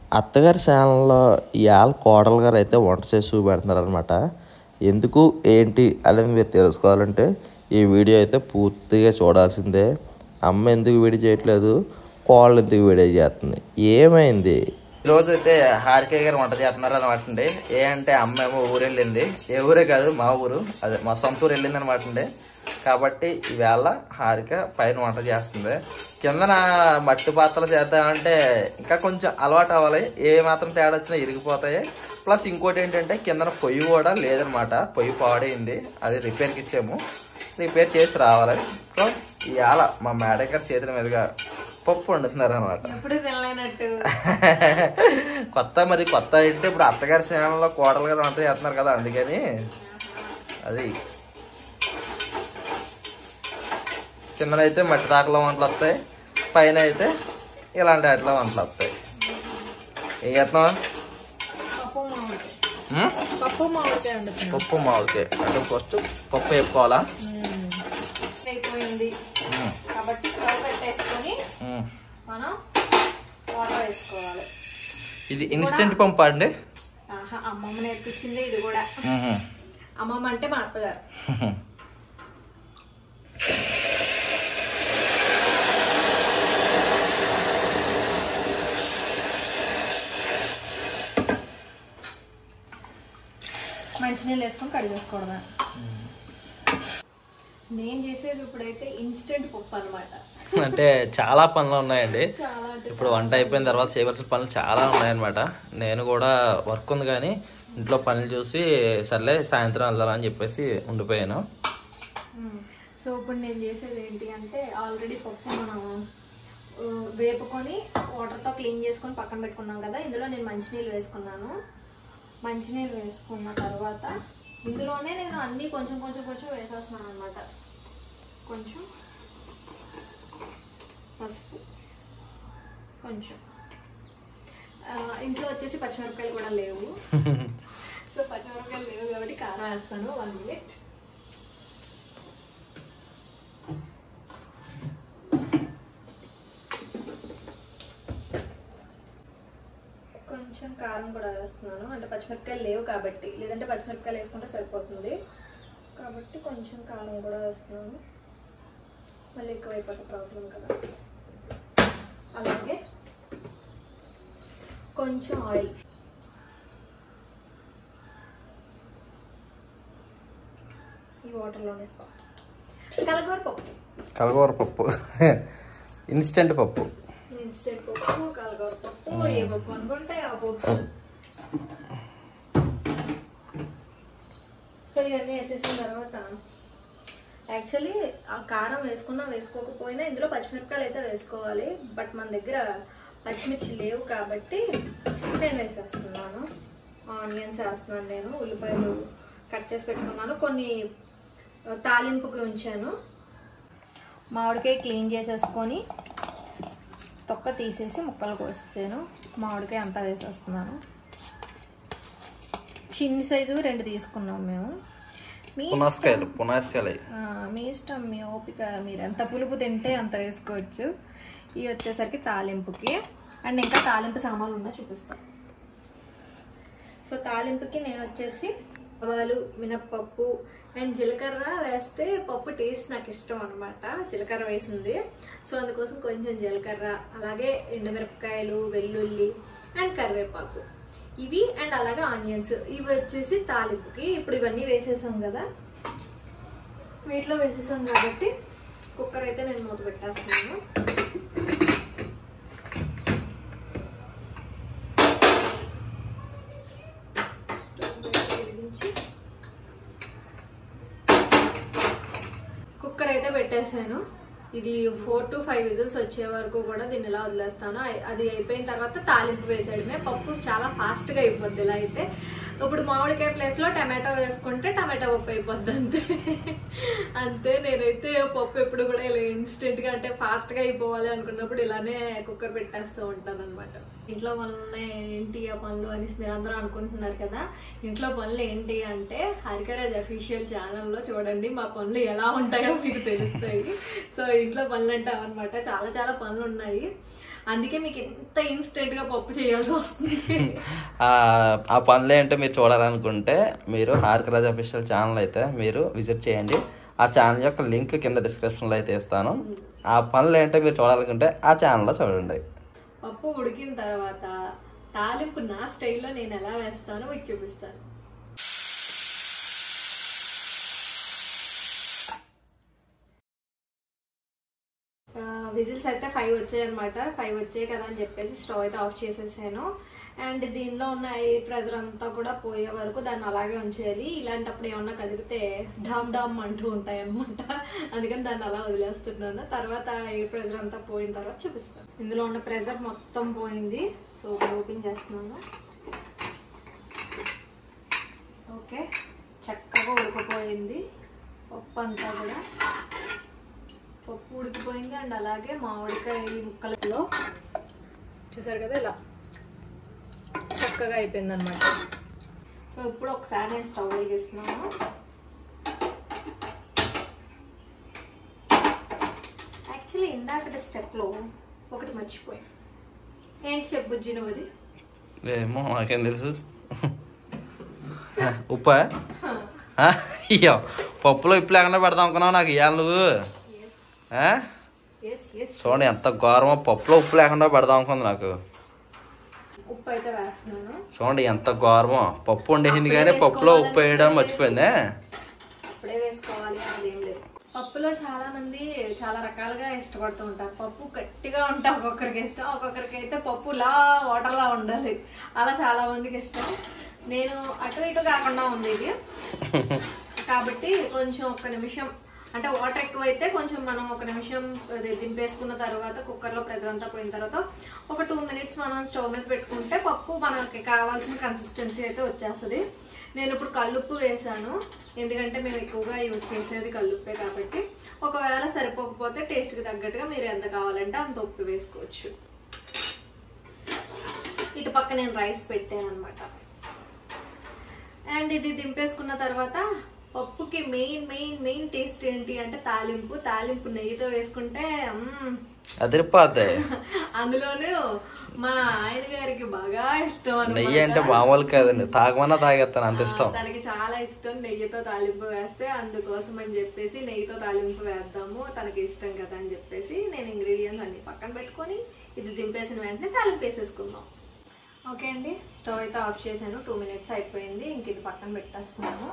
అత్తగారి ఛానల్లో ఇవాళ కోడలు గారు అయితే వంట చేసి చూపెడుతున్నారు అనమాట ఎందుకు ఏంటి అనేది మీరు తెలుసుకోవాలంటే ఈ వీడియో అయితే పూర్తిగా చూడాల్సిందే అమ్మ ఎందుకు వీడియో చేయట్లేదు కోడలు ఎందుకు వీడియో చేస్తుంది ఏమైంది ఈరోజు అయితే హారిక గారు వంట చేస్తున్నారు అనమాట అండి ఏ అంటే అమ్మ ఏమో ఊరు వెళ్ళింది ఏ ఊరే కాదు మా ఊరు అదే మా సొంత ఊరు వెళ్ళింది అనమాట అండి కాబట్టి ఈవేళ హారిక పైన వంట చేస్తుంది కిందన మట్టి పాత్రలు చేద్దామంటే ఇంకా కొంచెం అలవాటు అవ్వాలి ఏ మాత్రం తేడా వచ్చినా ఇరిగిపోతాయి ప్లస్ ఇంకోటి ఏంటంటే కిందన పొయ్యి కూడా లేదనమాట పొయ్యి పాడైంది అది రిపేర్కి ఇచ్చాము రిపేర్ చేసి రావాలి సో ఇవాళ మా మేడం గారి చేతుల మీదుగా పప్పు వండుతున్నారు అనమాట ఎప్పుడు తినలేనట్టు కొత్త మరి కొత్త అంటే ఇప్పుడు అత్తగారి ఛానల్లో కోడలు గారు వంట చేస్తున్నారు కదా అందుకని అది కిందనైతే మట్టి తాకలో వంటలు వస్తాయి పైన అయితే ఇలాంటి వాటిలో వంటలు వస్తాయి ఏం చేస్తున్నావా పప్పు మామిడికాయ ఉం? పప్పు మామిడికాయ వండుతున్నాం పప్పు మామిడికాయ అంటే ఫస్ట్ పప్పు వేపుకోవాలా అయిపోయింది ఉం. కాబట్టి స్టవ్ పెట్టేసుకొని ఉం. మనం వాటర్ వేసుకోవాలి ఇది ఇన్స్టెంట్ పంపు అండి ఆహా అమ్మమ్మ నేర్పించింది ఇది కూడా ఉహు. అమ్మమ్మ అంటే మా అత్తగారు మంచినీళ్ళు వేసుకొని కడిగేసుకోవడమే నేను చేసేది ఇప్పుడైతే ఇన్స్టెంట్ పప్పు అన్నమాట అంటే చాలా పనులు ఉన్నాయండి చాలా అంటే ఇప్పుడు వంట అయిపోయిన తర్వాత చేయవలసిన పనులు చాలా ఉన్నాయన్నమాట నేను కూడా వర్క్ ఉంది కానీ ఇంట్లో పనులు చూసి సర్లే సాయంత్రం వెళ్దాం అని చెప్పేసి ఉండిపోయాను మ్మ్. సో ఇప్పుడు నేను చేసేది ఏంటి అంటే ఆల్రెడీ పప్పు మనం ఆ, వేపుకొని వాటర్తో క్లీన్ చేసుకొని పక్కన పెట్టుకున్నాం కదా ఇందులో నేను మంచినీళ్ళు వేసుకున్నాను మంచినీళ్ళు వేసుకున్న తర్వాత ఇందులోనే నేను అన్నీ కొంచెం కొంచెం కొంచెం వేసేస్తున్నాను అనమాట కొంచెం పసుపు కొంచెం ఆ, ఇంట్లో వచ్చేసి పచ్చిమిరపకాయలు కూడా లేవు సో పచ్చిమిరపకాయలు లేవు కాబట్టి కారం వేస్తాను వన్ మినిట్ కొంచెం కారం కూడా వేస్తున్నాను అంటే పచ్చిమిరపకాయలు లేవు కాబట్టి లేదంటే పచ్చిమిరపకాయలు వేసుకుంటే సరిపోతుంది కాబట్టి కొంచెం కారం కూడా వేస్తున్నాను మళ్ళీ ఎక్కువైపోతే ప్రాబ్లం కదా అలాగే కొంచెం ఆయిల్ ఈ వాటర్లోనే కలగూర పప్పు కలగూర పప్పు ఇన్స్టెంట్ పప్పు ఇన్స్టెంట్ పప్పు కలగూర పప్పు ఏ పప్పు అనుకుంటే ఆ పప్పు సో ఇవన్నీ వేసేసిన తర్వాత యాక్చువల్లీ ఆ కారం వేసుకున్నా వేసుకోకపోయినా ఇందులో పచ్చిమిరపకాయలు అయితే వేసుకోవాలి బట్ మన దగ్గర పచ్చిమిర్చి లేవు కాబట్టి నేను వేసేస్తున్నాను ఆనియన్స్ వేస్తున్నాను నేను ఉల్లిపాయలు కట్ చేసి పెట్టుకున్నాను కొన్ని ఆ, తాలింపుకి ఉంచాను మామిడికాయ క్లీన్ చేసేసుకొని తొక్క తీసేసి ముక్కలు కోసేసాను మామిడికాయ అంతా వేసేస్తున్నాను చిన్ని సైజు రెండు తీసుకున్నాం మేము మీ పునాసకాయలు పునాసకాయలు అవి. ఆ, మీ ఇష్టం మీ ఓపిక మీరు ఎంత పులుపు తింటే అంత వేసుకోవచ్చు ఇవి వచ్చేసరికి తాలింపుకి అండ్ ఇంకా తాలింపు సామాన్లు ఉన్నా చూపిస్తాను సో తాలింపుకి నేను వచ్చేసి ఆవాలు మినప్పప్పు అండ్ జీలకర్ర వేస్తే పప్పు టేస్ట్ నాకు ఇష్టం అనమాట జీలకర్ర వేసింది సో అందుకోసం కొంచెం జీలకర్ర అలాగే ఎండుమిరపకాయలు వెల్లుల్లి అండ్ కరివేపాకు ఇవి అండ్ అలాగే ఆనియన్స్ ఇవి వచ్చేసి తాలింపుకి ఇప్పుడు ఇవన్నీ వేసేసాం కదా వీటిలో వేసేసాం కాబట్టి కుక్కర్ అయితే నేను మూత పెట్టేస్తున్నాను స్టవ్ వెలిగించి కుక్కర్ అయితే పెట్టేశాను ఇది ఫోర్ టు ఫైవ్ విజిల్స్ వచ్చే వరకు కూడా దీన్ని ఇలా వదిలేస్తాను అయి- అది అయిపోయిన తర్వాత తాలింపు వేసేయడమే పప్పు చాలా ఫాస్ట్ గా అయిపోద్ది ఇలా అయితే ఇప్పుడు మామిడికాయ ప్లేస్ లో టమాటో వేసుకుంటే టమాటో పప్పు అయిపోద్ది అంతే అంతే నేనైతే పప్పు ఎప్పుడు కూడా ఇలా ఇన్స్టెంట్ గా అంటే ఫాస్ట్ గా అయిపోవాలి అనుకున్నప్పుడు ఇలానే కుక్కర్ పెట్టేస్తూ ఉంటాను అనమాట ఇంట్లో పనులు ఉన్నాయి ఏంటి ఆ పనులు అని మీరు అందరూ అనుకుంటున్నారు కదా ఇంట్లో పనులు ఏంటి అంటే హరికరాజ్ అఫీషియల్ ఛానల్లో చూడండి మా పనులు ఎలా ఉంటాయో మీకు తెలుస్తాయి సో ఇంట్లో పనులు అంటే అవన్నమాట చాలా చాలా పనులు ఉన్నాయి అందుకే మీకు ఇంత ఇన్స్టెంట్ గా పప్పు చేయాల్సి వస్తుంది ఆ ఆ పనులు ఏంటో మీరు చూడాలనుకుంటే మీరు హార్క్ రాజ్ అఫీషియల్ ఛానల్ అయితే మీరు విజిట్ చేయండి ఆ ఛానల్ యొక్క లింక్ కింద డిస్క్రిప్షన్లో అయితే ఇస్తాను ఆ పనులు ఏంటో మీరు చూడాలనుకుంటే ఆ ఛానల్లో చూడండి పప్పు ఉడికిన తర్వాత తాలింపు నా స్టైల్లో నేను ఎలా వేస్తానో మీకు చూపిస్తాను విజిల్స్ అయితే ఫైవ్ వచ్చాయి అనమాట ఫైవ్ వచ్చాయి కదా అని చెప్పేసి స్టవ్ అయితే ఆఫ్ చేసేసాను అండ్ దీనిలో ఉన్న ఎయిర్ ప్రెజర్ అంతా కూడా పోయే వరకు దాన్ని అలాగే ఉంచేయాలి ఇలాంటప్పుడు ఏమన్నా కదిపితే డామ్ డామ్ అంటూ ఉంటాయి అనమాట అందుకని దాన్ని అలా వదిలేస్తున్నాను తర్వాత ఎయిర్ ప్రెజర్ అంతా పోయిన తర్వాత చూపిస్తాను ఇందులో ఉన్న ప్రెజర్ మొత్తం పోయింది సో ఓపెన్ చేస్తున్నాను ఓకే చక్కగా ఉడికిపోయింది పప్పు అంతా కూడా పప్పు ఉడికిపోయింది అండ్ అలాగే మామిడికాయ ముక్కలలో చూసారు కదా ఇలా చక్కగా అయిపోయింది అనమాట సో ఇప్పుడు ఒకసారి నేను స్టవ్ వెలిగిస్తున్నాను యాక్చువల్లీ ఇందాకటి స్టెప్లో ఒకటి మర్చిపోయాను ఏంటి చెప్పు బుజ్జి నువ్వు అది ఏమో నాకేం తెలుసు ఉప్ప అయ్యో పప్పులో ఉప్పు లేకుండా పెడదాం అనుకున్నావు నాకు ఇవ్వాలి నువ్వు ఆ? ఎస్ ఎస్ చూడండి ఎంత ఘోరమో పప్పులో ఉప్పు లేకుండా పెడదాం అనుకుంది నాకు ఉప్పు అయితే వేస్తున్నాను చూడండి ఎంత ఘోరమో పప్పు వండేసింది కానీ పప్పులో ఉప్పు వేయడం మర్చిపోయిందే ఇప్పుడే వేసుకోవాలి అనేది ఏం లేదు పప్పులో చాలా మంది చాలా రకాలుగా ఇష్టపడుతూ ఉంటారు పప్పు గట్టిగా ఉంటే ఒక్కొక్కరికి ఇష్టం ఒక్కొక్కరికి అయితే పప్పు లా వాటర్లా ఉండాలి అలా చాలా మందికి ఇష్టం నేను అటు ఇటు కాకుండా ఉంది ఇది కాబట్టి కొంచెం ఒక్క నిమిషం అంటే వాటర్ ఎక్కువైతే కొంచెం మనం ఒక నిమిషం అది దింపేసుకున్న తర్వాత కుక్కర్లో ప్రెజర్ అంతా పోయిన తర్వాత ఒక టూ మినిట్స్ మనం స్టవ్ మీద పెట్టుకుంటే పప్పు మనకి కావాల్సిన కన్సిస్టెన్సీ అయితే వచ్చేస్తుంది నేను ఇప్పుడు కల్లుప్పు వేసాను ఎందుకంటే మేము ఎక్కువగా యూజ్ చేసేది కల్లుప్పే కాబట్టి ఒకవేళ సరిపోకపోతే టేస్ట్కి తగ్గట్టుగా మీరు ఎంత కావాలంటే అంత ఉప్పు వేసుకోవచ్చు ఇటు పక్క నేను రైస్ పెట్టాను అనమాట అండ్ ఇది దింపేసుకున్న తర్వాత పప్పుకి మెయిన్ మెయిన్ మెయిన్ టేస్ట్ ఏంటి అంటే తాలింపు తాలింపు నెయ్యితో వేసుకుంటే మ్మ్, అదిరిపోద్ది అందులోనూ మా ఆయన గారికి బాగా ఇష్టం అన్నమాట. నెయ్యి అంటే మామూలు కాదండి తాగమన్నా తాగేస్తాను అంత ఇష్టం తనకి చాలా ఇష్టం నెయ్యితో తాలింపు వేస్తే అందుకోసం అని చెప్పేసి నెయ్యితో తాలింపు వేద్దాము తనకి ఇష్టం కదా అని చెప్పేసి నేను ఇంగ్రీడియంట్స్ అన్ని పక్కన పెట్టుకొని ఇది దింపేసిన వెంటనే తాలింపు వేసేసుకుందాం ఓకే అండి స్టవ్ అయితే ఆఫ్ చేశాను టూ మినిట్స్ అయిపోయింది ఇంక ఇది పక్కన పెట్టేస్తున్నాను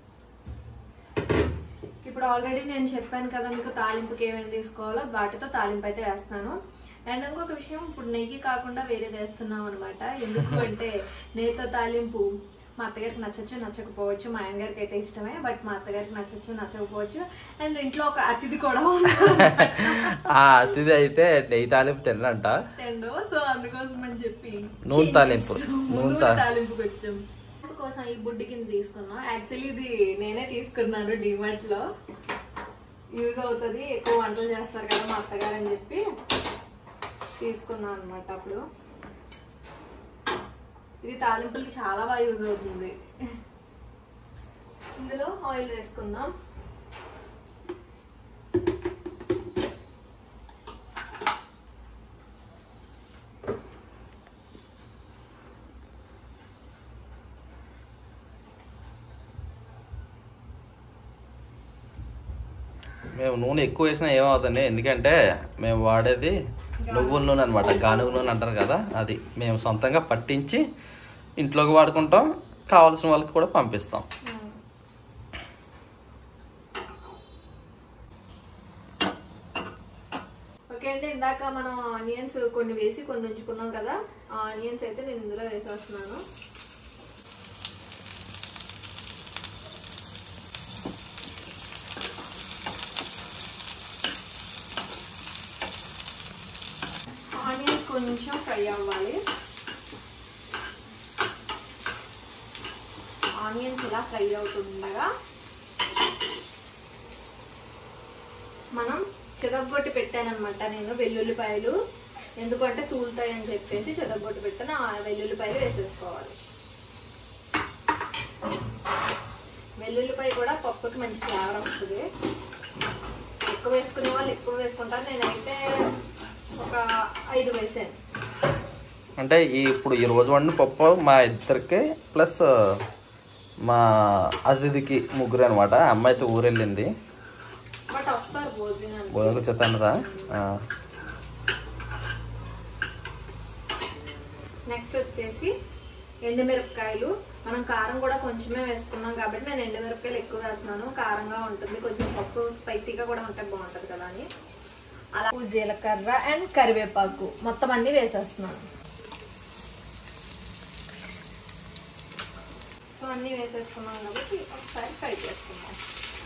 ఇప్పుడు ఆల్రెడీ నేను చెప్పాను కదా మీకు తాలింపుకి ఏమేమి తీసుకోవాలో వాటితో తాలింపు అయితే వేస్తాను అండ్ ఇంకొక విషయం ఇప్పుడు నెయ్యి కాకుండా వేరేది వేస్తున్నాం అనమాట ఎందుకు అంటే నెయ్యితో తాలింపు మా అత్తగారికి నచ్చచ్చు నచ్చకపోవచ్చు మా ఆయన గారికి అయితే ఇష్టమే బట్ మా అత్తగారికి నచ్చచ్చు నచ్చకపోవచ్చు అండ్ ఇంట్లో ఒక అతిథి కూడా ఉంటారు ఆ అతిథి అయితే నెయ్యి తాలింపు తినంట తిండు సో అందుకోసం అని చెప్పి నూనె తాలింపు. నూనె నూనె తా- తాలింపుకి వచ్చాం కోసం ఈ బుడ్డి కింద తీసుకున్నాం యాక్చువల్లీ ఇది నేనే తీసుకున్నాను డిమార్ట్ లో యూజ్ అవుతుంది ఎక్కువ వంటలు చేస్తారు కదా మా అత్తగారు అని చెప్పి తీసుకున్నాను అనమాట అప్పుడు ఇది తాలింపులకి చాలా బాగా యూజ్ అవుతుంది ఇందులో ఆయిల్ వేసుకుందాం మేము నూనె ఎక్కువ వేసినా ఏమవుతుంది ఎందుకంటే మేము వాడేది నువ్వుల నూనె అనమాట గానుగ నూనె అంటారు కదా అది మేము సొంతంగా పట్టించి ఇంట్లోకి వాడుకుంటాం కావాల్సిన వాళ్ళకి కూడా పంపిస్తాం ఓకే అండి ఇందాక మనం ఆనియన్స్ కొన్ని వేసి కొన్ని ఉంచుకున్నాం కదా ఆ ఆనియన్స్ అయితే నేను ఇందులో వేసేస్తున్నాను ఆనియన్స్ కొంచెం ఫ్రై అవ్వాలి ఆనియన్స్ ఇలా ఫ్రై అవుతుండగా మనం చితగ్గొట్టి పెట్టానమాట నేను వెల్లుల్లిపాయలు ఎందుకంటే తూలుతాయి అని చెప్పేసి చితగ్గొట్టి పెట్టాను ఆ వెల్లుల్లిపాయలు వేసేసుకోవాలి వెల్లుల్లిపాయ కూడా పప్పుకి మంచి ఫ్లేవర్ వస్తుంది ఎక్కువ వేసుకునే వాళ్ళు ఎక్కువ వేసుకుంటారు నేనైతే ఒక ఐదు వేసాను అంటే ఈ ఇప్పుడు ఈ రోజు వండిన పప్పు మా ఇద్దరికి ప్లస్ మా అతిథికి ముగ్గురు అనమాట అమ్మాయి అయితే ఊరు వెళ్ళింది బట్ వస్తారు భోజనానికి భోజనం చెత్తానదా నెక్స్ట్ వచ్చేసి ఎండుమిరపకాయలు మనం కారం కూడా కొంచెమే వేసుకున్నాం కాబట్టి నేను ఎండుమిరపకాయలు ఎక్కువ వేస్తున్నాను కారంగా ఉంటుంది కొంచెం పప్పు స్పైసీగా కూడా ఉంటే బాగుంటుంది కదా అని అలా జీలకర్ర అండ్ కరివేపాకు మొత్తం అన్ని వేసేస్తున్నాను సో అన్నీ వేసేసుకున్నాం కాబట్టి ఒకసారి ఫ్రై చేసుకుందాం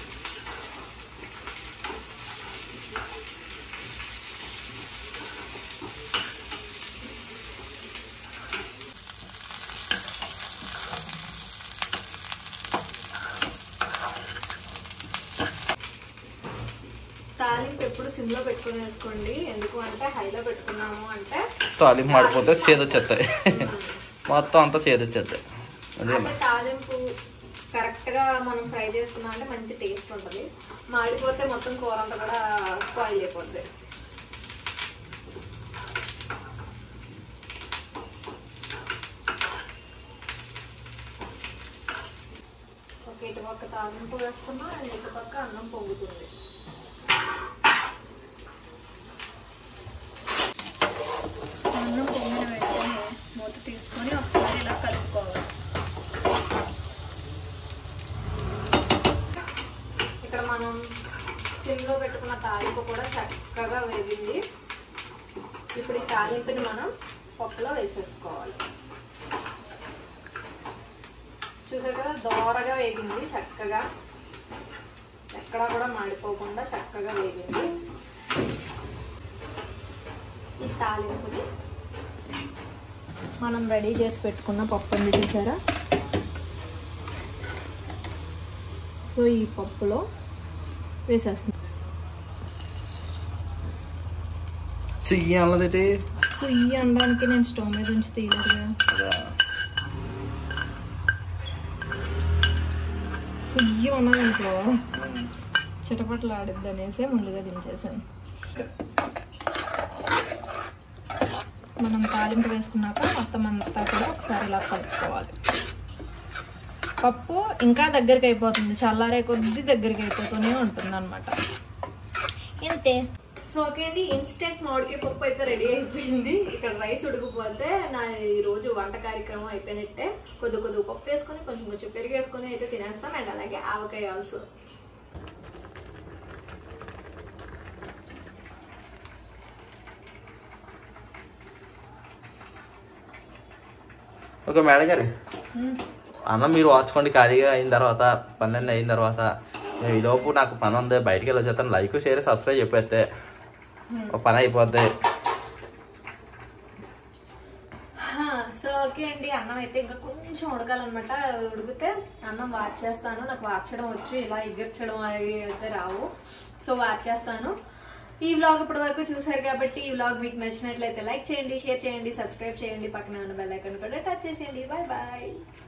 తాలింపు ఎప్పుడు సిమ్లో పెట్టుకుని వేసుకోండి ఎందుకు అంటే హైలో పెట్టుకున్నాము అంటే తాలింపు మాడిపోతే చేదొచ్చేస్తాయి మొత్తం అంతా చేదొచ్చేస్తాయి అదే అంటే తాలింపు కరెక్ట్ గా మనం ఫ్రై చేసుకున్నాం అంటే మంచి టేస్ట్ ఉంటుంది మాడిపోతే మొత్తం కూర అంతా కూడా స్పాయిల్ అయిపోద్ది ఒక ఇటు పక్క తాలింపు వేసుకున్నా అండ్ ఇటు పక్క అన్నం పొంగుతుంది అన్నం పొంగిన వెంటనే మూత తీసుకొని ఒకసారి ఇలా కలుపుకోవాలి ఇక్కడ మనం సిమ్లో పెట్టుకున్న తాలింపు కూడా చక్కగా వేగింది ఇప్పుడు ఈ తాలింపుని మనం పప్పులో వేసేసుకోవాలి చూసారు కదా దోరగా వేగింది చక్కగా ఎక్కడా కూడా మాడిపోకుండా చక్కగా వేగింది ఈ తాలింపుని మనం రెడీ చేసి పెట్టుకున్న పప్పు ఉంది చూసారా సో ఈ పప్పులో వేసేస్తున్నాం చెయ్యి అన్నదేటి సో ఈ అనడానికి నేను స్టవ్ మీద ఉంచి తీయలేదు కదా సుయ్యి ఉన్నది ఇంట్లో చిటపట్లు ఆడిద్ది అనేసి ముందుగా దించేసాను మనం తాలింపు వేసుకున్నాక మొత్తం అంతా కూడా ఒకసారి ఇలా కలుపుకోవాలి పప్పు ఇంకా దగ్గరికి అయిపోతుంది చల్లారే కొద్దీ దగ్గరికి అయిపోతూనే ఉంటుంది అనమాట ఇంతే సో ఓకే అండి ఇన్స్టెంట్ మామిడికాయ పప్పు అయితే రెడీ అయిపోయింది ఇక్కడ రైస్ ఉడికిపోతే నా ఈ రోజు వంట కార్యక్రమం అయిపోయినట్టే కొద్ది కొద్ది పప్పు వేసుకొని కొంచెం కొంచెం పెరుగు వేసుకొని అయితే తినేస్తాం అండ్ అలాగే ఆవకాయ ఆల్సో ఓకే మేడం గారు అన్నం మీరు వాచుకోండి ఖాళీగా అయిన తర్వాత పన్నెండు అయిన తర్వాత నేను ఈలోపు నాకు పని ఉంది బయటికి వెళ్ళొచ్చేస్తాను లైక్ షేర్ సబ్స్క్రైబ్ చెప్పేస్తే ఒక పని అయిపోద్ది సో ఓకే అండి అన్నం అయితే ఇంకా కొంచెం ఉడకాలన్నమాట ఉడికితే అన్నం వార్చేస్తాను నాకు వార్చడం వచ్చు ఇలా ఎగిర్చడం అవి అయితే రావు సో వార్చేస్తాను ఈ వ్లాగ్ ఇప్పటి వరకు చూసారు కాబట్టి ఈ వ్లాగ్ మీకు నచ్చినట్లయితే లైక్ చేయండి షేర్ చేయండి సబ్స్క్రైబ్ చేయండి పక్కన ఉన్న బెల్ ఐకాన్ కూడా టచ్ చేసేయండి బాయ్ బాయ్